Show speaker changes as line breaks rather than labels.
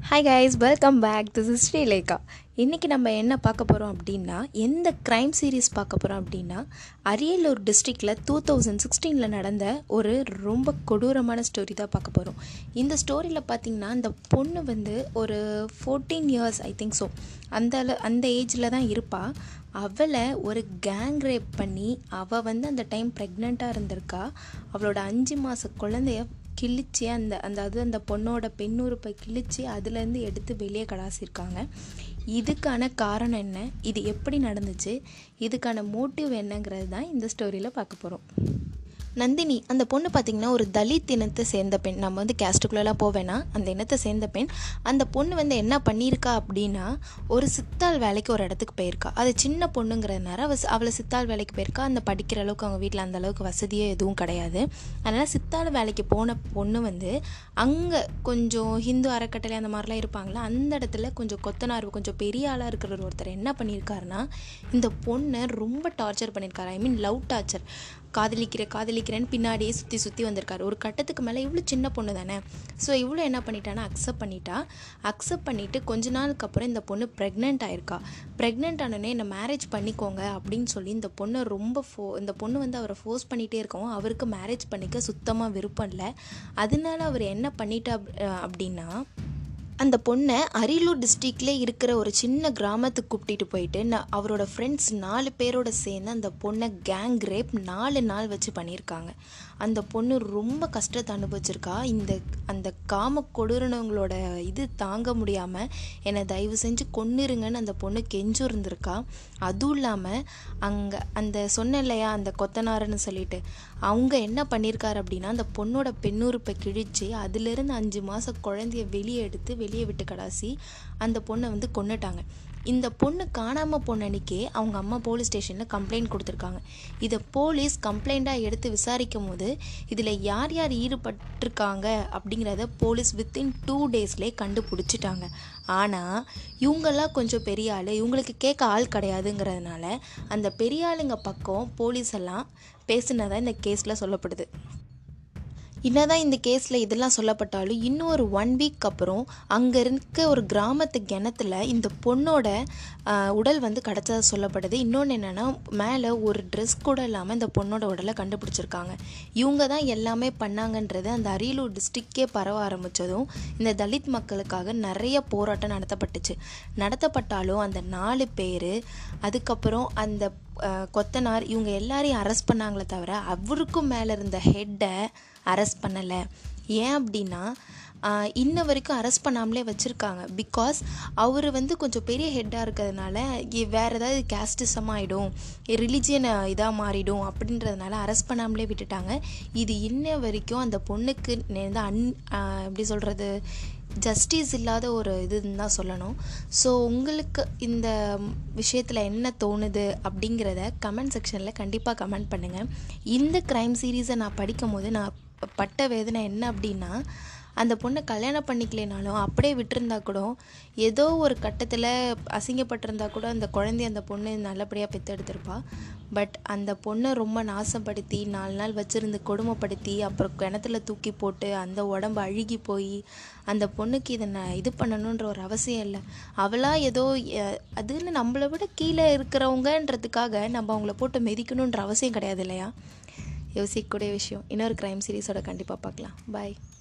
hi guys welcome back this is Sreelekha இன்றைக்கி நம்ம என்ன பார்க்க போகிறோம் அப்படின்னா எந்த க்ரைம் சீரீஸ் பார்க்க போகிறோம் அப்படின்னா அரியலூர் டிஸ்ட்ரிக்டில் டூ தௌசண்ட் சிக்ஸ்டீனில் நடந்த ஒரு ரொம்ப கொடூரமான ஸ்டோரி தான் பார்க்க போகிறோம் இந்த ஸ்டோரியில் பார்த்திங்கன்னா அந்த பொண்ணு வந்து ஒரு fourteen years I think so அந்த அள- அந்த ஏஜில் தான் இருப்பாள் அவளை ஒரு கேங் ரேப் பண்ணி அவள் வந்து அந்த டைம் ப்ரெக்னெண்ட்டாக இருந்திருக்கா அவளோட அஞ்சு மாத குழந்தைய கிழிச்சு அந்த அந்த அது அந்த பொண்ணோட பெண்ணுறுப்பை கிழிச்சு அதுலேருந்து எடுத்து வெளியே கடாசிருக்காங்க இதுக்கான காரணம் என்ன இது எப்படி நடந்துச்சு இதுக்கான மோட்டிவ் என்னங்கிறது தான் இந்த ஸ்டோரியில் பார்க்க போகிறோம் நந்தினி அந்த பொண்ணு பார்த்திங்கன்னா ஒரு தலித் இனத்தை சேர்ந்த பெண் நம்ம வந்து கேஸ்ட்டுக்குள்ளெல்லாம் போவேனா அந்த இனத்தை சேர்ந்த பெண் அந்த பொண்ணு வந்து என்ன பண்ணியிருக்கா அப்படின்னா ஒரு சித்தாள் வேலைக்கு ஒரு இடத்துக்கு போயிருக்கா அது சின்ன பொண்ணுங்கிறதுனால அவ அவளை சித்தாள் வேலைக்கு போயிருக்கா அந்த படிக்கிற அளவுக்கு அவங்க வீட்டில் அந்த அளவுக்கு வசதியே எதுவும் கிடையாது அதனால் சித்தாள் வேலைக்கு போன பொண்ணு வந்து அங்கே கொஞ்சம் ஹிந்து அறக்கட்டளை அந்த மாதிரிலாம் இருப்பாங்களா அந்த இடத்துல கொஞ்சம் கொத்தனார் கொஞ்சம் பெரிய ஆளாக இருக்கிற ஒருத்தர் என்ன பண்ணியிருக்காருன்னா இந்த பொண்ணை ரொம்ப டார்ச்சர் பண்ணியிருக்காரு ஐ மீன் லவ் டார்ச்சர் காதலிக்கிற காதலிக்கிறேன்னு பின்னாடியே சுற்றி சுற்றி வந்திருக்காரு ஒரு கட்டத்துக்கு மேலே இவ்வளோ சின்ன பொண்ணு தானே ஸோ இவ்வளோ என்ன பண்ணிட்டான்னா அக்செப்ட் பண்ணிட்டா அக்செப்ட் பண்ணிவிட்டு கொஞ்ச நாளுக்கு அப்புறம் இந்த பொண்ணு ப்ரெக்னென்ட் ஆயிருக்கா ப்ரெக்னென்ட் ஆனோடனே என்ன மேரேஜ் பண்ணிக்கோங்க அப்படின்னு சொல்லி இந்த பொண்ணை ரொம்ப ஃபோ இந்த பொண்ணு வந்து அவரை ஃபோர்ஸ் பண்ணிகிட்டே இருக்கவும் அவருக்கு மேரேஜ் பண்ணிக்க சுத்தமாக விருப்பம் இல்லை அதனால அவர் என்ன பண்ணிட்டா அப்- அப்படின்னா அந்த பொண்ணை அரியலூர் டிஸ்ட்ரிக்ட்லே இருக்கிற ஒரு சின்ன கிராமத்துக்கு கூப்பிட்டிட்டு போயிட்டு நான் அவரோட ஃப்ரெண்ட்ஸ் நாலு பேரோட சேர்ந்து அந்த பொண்ணை கேங் ரேப் நாலு நாள் வச்சு பண்ணியிருக்காங்க அந்த பொண்ணு ரொம்ப கஷ்டத்தை அனுபவிச்சிருக்கா இந்த அந்த காம கொடூரனவங்களோட இது தாங்க முடியாமல் என்னை தயவு செஞ்சு கொன்னுருங்கன்னு அந்த பொண்ணு கெஞ்சு இருந்திருக்கா அதுவும் இல்லாமல் அங்கே அந்த சொன்னேன் இல்லையா அந்த கொத்தனாருன்னு சொல்லிட்டு அவங்க என்ன பண்ணியிருக்காரு அப்படின்னா அந்த பொண்ணோட பெண்ணுறுப்பை கிழிச்சு அதுலேருந்து அஞ்சு மாதம் குழந்தைய வெளியே எடுத்து வெளியே விட்டு கடாசி அந்த பொண்ணை வந்து கொன்னுட்டாங்க இந்த பொண்ணு காணாமல் போன அன்னைக்கே அவங்க அம்மா போலீஸ் ஸ்டேஷனில் கம்ப்ளைண்ட் கொடுத்துருக்காங்க இதை போலீஸ் கம்ப்ளைண்ட்டாக எடுத்து விசாரிக்கும் போது இதில் யார் யார் ஈடுபட்டிருக்காங்க அப்படிங்கிறத போலீஸ் வித்தின் டூ டேஸ்லேயே கண்டுபிடிச்சிட்டாங்க ஆனால் இவங்கெல்லாம் கொஞ்சம் பெரிய ஆள் இவங்களுக்கு கேட்க ஆள் கிடையாதுங்கிறதுனால அந்த பெரிய ஆளுங்க பக்கம் போலீஸ் எல்லாம் பேசுனதா இந்த கேஸில் சொல்லப்படுது என்னதான் இந்த கேஸில் இதெல்லாம் சொல்லப்பட்டாலும் இன்னும் ஒரு ஒன் வீக் அப்புறம் அங்கே இருக்க ஒரு கிராமத்து கிணத்துல இந்த பொண்ணோட ஆஹ், உடல் வந்து கிடச்சதா சொல்லப்படுது இன்னொன்று என்னென்னா மேலே ஒரு ட்ரெஸ் கூட இல்லாமல் இந்த பொண்ணோட உடலை கண்டுபிடிச்சிருக்காங்க இவங்க தான் எல்லாமே பண்ணாங்கன்றது அந்த அரியலூர் டிஸ்ட்ரிக்டே பரவ ஆரம்பித்ததும் இந்த தலித் மக்களுக்காக நிறைய போராட்டம் நடத்தப்பட்டுச்சு நடத்தப்பட்டாலும் அந்த நாலு பேர் அதுக்கப்புறம் அந்த அஹ், கொத்தனார் இவங்க எல்லாரையும் அரெஸ்ட் பண்ணாங்களே தவிர அவருக்கும் மேலே இருந்த ஹெட்டை அரெஸ்ட் பண்ணலை ஏன் அப்படின்னா ஆஹ், இன்ன வரைக்கும் அரெஸ்ட் பண்ணாமலே வச்சுருக்காங்க பிகாஸ் அவர் வந்து கொஞ்சம் பெரிய ஹெட்டாக இருக்கிறதுனால இ- வேற ஏதாவது கேஸ்டிசம் ஆகிடும் ரிலிஜியன் இதாக மாறிடும் அப்படின்றதுனால அரெஸ்ட் பண்ணாமலே விட்டுட்டாங்க இது இன்ன வரைக்கும் அந்த பொண்ணுக்கு நேர்ந்த அன் ஆஹ், எப்படி சொல்கிறது ஜஸ்டிஸ் இல்லாத ஒரு இதுன்னு தான் சொல்லணும் ஸோ உங்களுக்கு இந்த விஷயத்தில் என்ன தோணுது அப்படிங்கிறத கமெண்ட் செக்ஷனில் கண்டிப்பாக கமெண்ட் பண்ணுங்கள் இந்த க்ரைம் சீரீஸை நான் படிக்கும் போது நான் பட்ட வேதனை என்ன அப்படின்னா அந்த பொண்ணை கல்யாணம் பண்ணிக்கலைனாலும் அப்படியே விட்டிருந்தா கூட ஏதோ ஒரு கட்டத்தில் அசிங்கப்பட்டிருந்தா கூட அந்த குழந்தைய அந்த பொண்ணு நல்லபடியாக பெற்றெடுத்திருப்பா பட் அந்த பொண்ணை ரொம்ப நாசப்படுத்தி நாலு நாள் வச்சுருந்து கொடுமைப்படுத்தி அப்புறம் கிணத்துல தூக்கி போட்டு அந்த உடம்பு அழுகி போய் அந்த பொண்ணுக்கு இதை நான் இது பண்ணணுன்ற ஒரு அவசியம் இல்லை அவளாக ஏதோ அஹ், அதுன்னு நம்மளை விட கீழே இருக்கிறவங்கன்றதுக்காக நம்ம அவங்கள போட்டு மிதிக்கணுன்ற அவசியம் கிடையாது இல்லையா யோசிக்கக்கூடிய விஷயம் இன்னொரு க்ரைம் சீரிஸோட கண்டிப்பாக பார்க்கலாம் பாய்